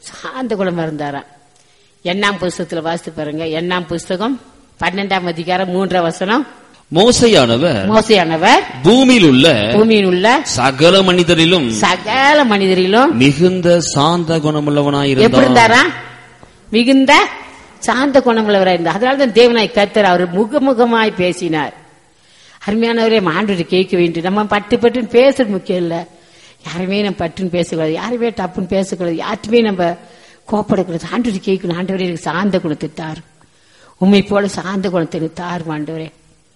சாந்த குணமா இருந்தாராம் எண்ணாம் புஸ்தகத்துல வாசித்து பாருங்க எண்ணாம் புஸ்தகம் பன்னெண்டாம் அதிகாரம் மூன்றாம் வசனம் மோசையானவர் மோசையானவர் பூமியில் உள்ள பூமியில் உள்ள சகல மனிதரிலும் சகல மனிதரிலும் மிகுந்த சாந்த குணமுள்ளவனாய் எப்படி இருந்தார் இருந்தாரா மிகுந்த சாந்த குணமுள்ளவராக இருந்தார் அதனாலதான் தேவனாய் கர்த்தர் அவர் முகமுகமாய் பேசினார் அருமையானவரே ஆண்டு கேட்க வேண்டிய நம்ம பட்டு பட்டுன்னு பேசுறது முக்கியம் இல்ல யாருமே நம்ம பட்டுன்னு பேசக்கூடாது யாருமே டப்புன்னு பேசக்கூடாது யார்ட்டுமே நம்ம கோப்படக்கூடாது ஆண்டு கேட்கணும் ஆண்டவரே எனக்கு சாந்த குணத்தை தாரு உண்மை போல சாந்த குணத்தை எனக்கு தாரும் ஆண்டவரே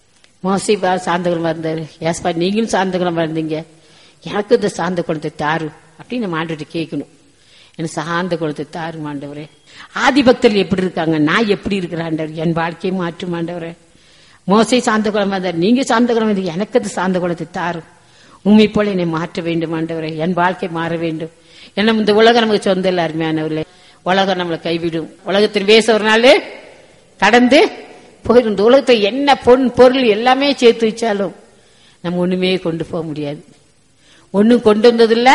மோசை பா சாந்த குணமா இருந்தாரு ஏஸ்பா நீங்களும் சாந்த குணமா இருந்தீங்க எனக்கு இந்த சாந்த குணத்தை தாரு அப்படின்னு நம்ம ஆண்டு கேட்கணும் எனக்கு சாந்த குணத்தை தாரும் ஆண்டவரே ஆதி பக்தர்கள் எப்படி இருக்காங்க நான் எப்படி இருக்கிறேன் ஆண்டவர் என் வாழ்க்கையை மாற்றும் ஆண்டவரே மோசை சாந்த குணமா இருந்தார் நீங்க சாந்த குணம் இருந்தீங்க எனக்கு அது சாந்த குணத்தை தாரும் உண்மை போல என்னை மாற்ற வேண்டும் ஆண்டவரே என் வாழ்க்கை மாற வேண்டும் ஏன்னா இந்த உலகம் நமக்கு சொந்த இல்லை அருமையானவர்களே உலகம் நம்மளை கைவிடும் உலகத்தில் பேச ஒரு நாள் கடந்து போயிடும் இந்த உலகத்தை என்ன பொன் பொருள் எல்லாமே சேர்த்து வச்சாலும் நம்ம ஒண்ணுமே கொண்டு போக முடியாது ஒண்ணும் கொண்டு வந்ததில்ல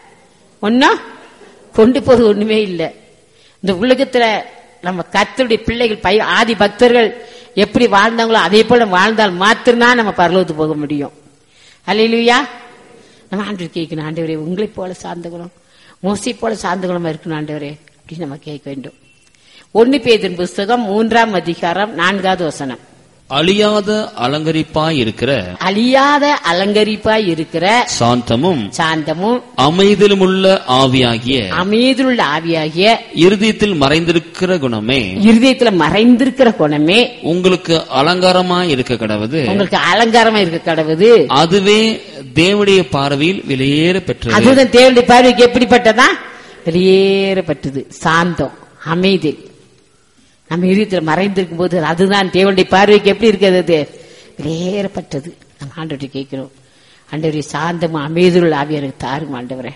ஒன்னும் கொண்டு போறது ஒண்ணுமே இல்லை இந்த உலகத்துல நம்ம கர்த்தருடைய பிள்ளைகள் பய ஆதி பக்தர்கள் எப்படி வாழ்ந்தாங்களோ அதே போல வாழ்ந்தால் மாத்திரம்தான் நம்ம பரலோகத்துக்கு போக முடியும் அல்லையா நம்ம ஆண்டு கேட்கணும் ஆண்டவரே உங்களை போல சார்ந்த குணம் மோசி போல சார்ந்த குணமா இருக்கணும் ஆண்டவரே அப்படின்னு நம்ம கேட்க வேண்டும் ஒன்னு பேதின் புஸ்தகம் மூன்றாம் அதிகாரம் நான்காவது வசனம் அழியாத அலங்கரிப்பாய் இருக்கிற அழியாத அலங்கரிப்பாய் இருக்கிற சாந்தமும் சாந்தமும் அமைதிலுமுள்ள ஆவியாகிய அமைதியுள்ள ஆவியாகிய இருதயத்தில் மறைந்திருக்கிற குணமே இருதயத்துல மறைந்திருக்கிற குணமே உங்களுக்கு அலங்காரமாய் இருக்க கடவுது உங்களுக்கு அலங்காரமா இருக்க கடவுது அதுவே தேவனுடைய பார்வையில் வெளியேற பெற்றது அதுதான் தேவனுடைய பார்வைக்கு எப்படிப்பட்டதா வெளியேறப்பட்டது சாந்தம் அமைதி நம்ம இருதயத்துல மறைந்திருக்கும் போது அதுதான் தேவனுடைய பார்வைக்கு எப்படி இருக்கிறது அது வெளியேறப்பட்டது நம்ம ஆண்டவரை கேட்கிறோம் ஆண்டவரே சாந்தம் அமைதியுள்ள ஆவி எனக்கு தாரும் ஆண்டவரே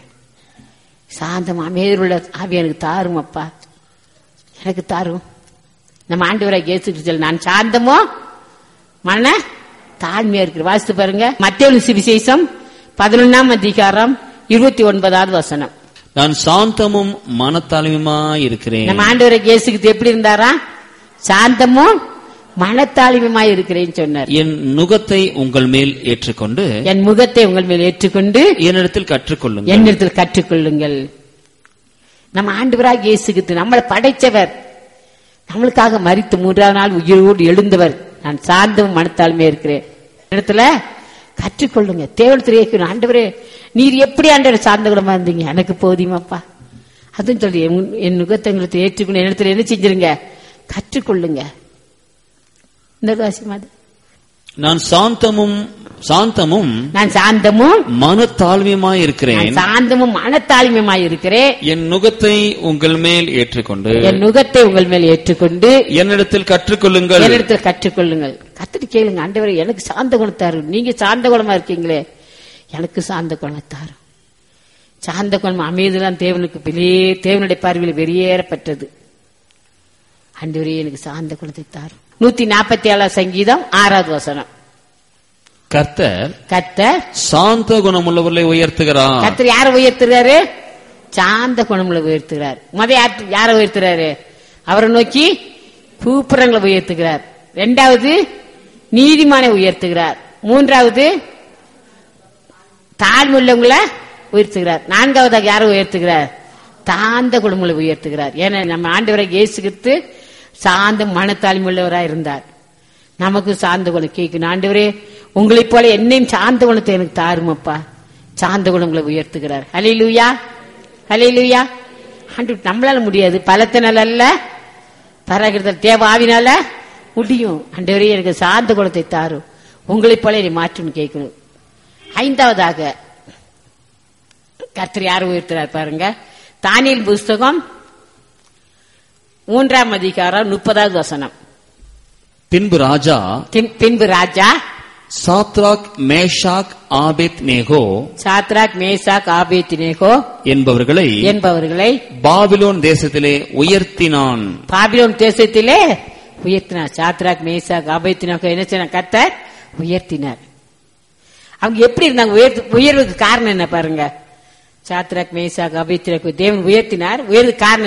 சாந்தம் அமைதியுள்ள ஆவி எனக்கு தாரும் அப்பா எனக்கு தாரும் நம்ம ஆண்டவரை கேசுக்கு நான் சாந்தமோ மன தாழ்மையா இருக்கிற வாசித்து பாருங்க மத்திய சுவிசேஷம் பதினொன்னாம் அதிகாரம் இருபத்தி ஒன்பதாவது வசனம் நான் சாந்தமும் மனத்தாழ்மையுமாய் இருக்கிறேன் நம்ம ஆண்டவரை கேசுக்கு எப்படி இருந்தாரா சாந்தமும் மனத்தாழ்மையுமாய் இருக்கிறேன்னு சொன்னார் என் நுகத்தை உங்கள் மேல் ஏற்றுக்கொண்டு என் முகத்தை உங்கள் மேல் ஏற்றுக்கொண்டு என்னிடத்தில் கற்றுக்கொள்ளுங்கள் என்னிடத்தில் கற்றுக்கொள்ளுங்கள் நம்ம ஆண்டவராக இயேசுகிட்டு நம்மளை படைச்சவர் நம்மளுக்காக மரித்து மூன்றாவது நாள் உயிரோடு எழுந்தவர் நான் சாந்தமும் மனத்தாழ்மையா இருக்கிறேன் இடத்துல கற்றுக்கொள்ளுங்க தேவனத்தில் கேட்கணும் ஆண்டவரே நீர் எப்படி ஆண்டவர் சார்ந்த குணமா இருந்தீங்க எனக்கு போதியமாப்பா அதுவும் சொல்லி என் என் நுகத்தை உங்களுக்கு ஏற்றுக்கணும் இடத்துல என்ன செஞ்சிருங்க கற்றுக்கொள்ளுங்க இந்த ராசி மாதிரி நான் சாந்தமும் சாந்தமும் நான் சாந்தமும் மனத்தாழ்மையுமாய் இருக்கிறேன் நான் சாந்தமும் மனத்தாழ்மையுமாய் இருக்கிறேன் என் நுகத்தை உங்கள் மேல் ஏற்றுக்கொண்டு என் நுகத்தை உங்கள் மேல் ஏற்றுக்கொண்டு என்னிடத்தில் கற்றுக்கொள்ளுங்கள் என்னிடத்தில் கற்றுக்கொள்ளுங்கள் கத்துட்டு கேளுங்க ஆண்டவரே எனக்கு சாந்த குணத்தாரு நீங்க சாந்த குணமா இருக்கீங்களே எனக்கு சாந்த குணத்தாரு சாந்த குணம் அமைதிதான் தேவனுக்கு வெளியே தேவனுடைய பார்வையில் வெளியேறப்பட்டது ஆண்டவரே எனக்கு சாந்த குணத்தை தாரு நூத்தி நாற்பத்தி ஏழாம் சங்கீதம் ஆறாவது வசனம் கர்த்தர் கத்தர் சாந்த குணமுள்ளவர்களை உயர்த்துகிறார் கத்தர் யாரை உயர்த்துறாரு சாந்த குணமுள்ள உயர்த்துகிறார் முத யார் யாரை உயர்த்துறாரு அவரை நோக்கி கூப்புறங்களை உயர்த்துகிறார் ரெண்டாவது நீதிமானை உயர்த்துகிறார் மூன்றாவது தாழ்வுள்ளவங்களை உயர்த்துகிறார் நான்காவதாக யாரை உயர்த்துகிறார் தாந்த குடும்பங்களை உயர்த்துகிறார் ஏன்னா நம்ம ஆண்டவரை இயேசுகிட்டு சாந்த மனத்தாழ்மையுள்ளவராக இருந்தார் நமக்கு சாந்த குணம் கேட்கணும் ஆண்டவரே உங்களைப் போல என்னையும் சாந்த குணத்தை எனக்கு தாருமப்பா சாந்த குணங்களை உயர்த்துகிறார் ஹலே லூயா ஹலே லூயா ஆண்டு நம்மளால முடியாது பலத்தினால அல்ல பராகிருதல் தேவ ஆவினால முடியும் ஆண்டவரே எனக்கு சாந்த குணத்தை தாரும் உங்களைப் போல என்னை மாற்றும் கேட்கணும் ஐந்தாவதாக கர்த்தர் யார் உயர்த்துறார் பாருங்க தானியல் புஸ்தகம் மூன்றாம் அதிகாரம் முப்பதாவது வசனம் பின்பு ராஜா பின்- பின்பு ராஜா Shadrach Meshach Abednego Shadrach Meshach Abednego என்பவர்களை என்பவர்களை பாபிலோன் தேசத்திலே உயர்த்தினான் பாபிலோன் தேசத்திலே உயர்த்தினார் சாத்ராக் மேசாக் ஆபேத்தினேகோ என்ன செய்ய கர்த்தர் உயர்த்தினார் அவங்க எப்படி இருந்தாங்க உயர்த்து உயர்வுக்கு காரணம் என்ன பாருங்க சாத்ராக் மேசாக் அபித்திரக்கு தேவன் உயர்த்தினார் உயர்வு காரணம்